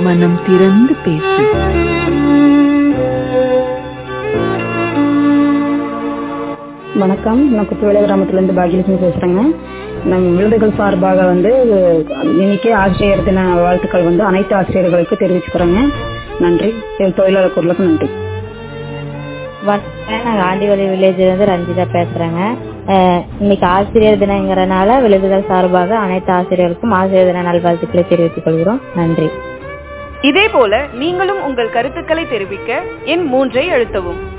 மனம் திறந்து பேசு வணக்கம் நான் குத்துவேலை கிராமத்துலேருந்து பாகியலட்சுமி பேசுகிறேங்க நம் விருதுகள் சார்பாக வந்து இன்னைக்கு ஆசிரியர் தின வாழ்த்துக்கள் வந்து அனைத்து ஆசிரியர்களுக்கு தெரிவிச்சுக்கிறோங்க நன்றி இது தொழிலாளர் குரலுக்கு நன்றி வணக்கம் நாங்கள் ஆண்டிவளி வில்லேஜ்ல இருந்து ரஞ்சிதா பேசுறேங்க அஹ் இன்னைக்கு ஆசிரியர் தினங்கிறனால விழுதுகள் சார்பாக அனைத்து ஆசிரியர்களுக்கும் ஆசிரியர் தின நல்வாழ்த்துக்களை தெரிவித்துக் கொள்கிறோம் நன்றி இதேபோல நீங்களும் உங்கள் கருத்துக்களை தெரிவிக்க எண் மூன்றை அழுத்தவும்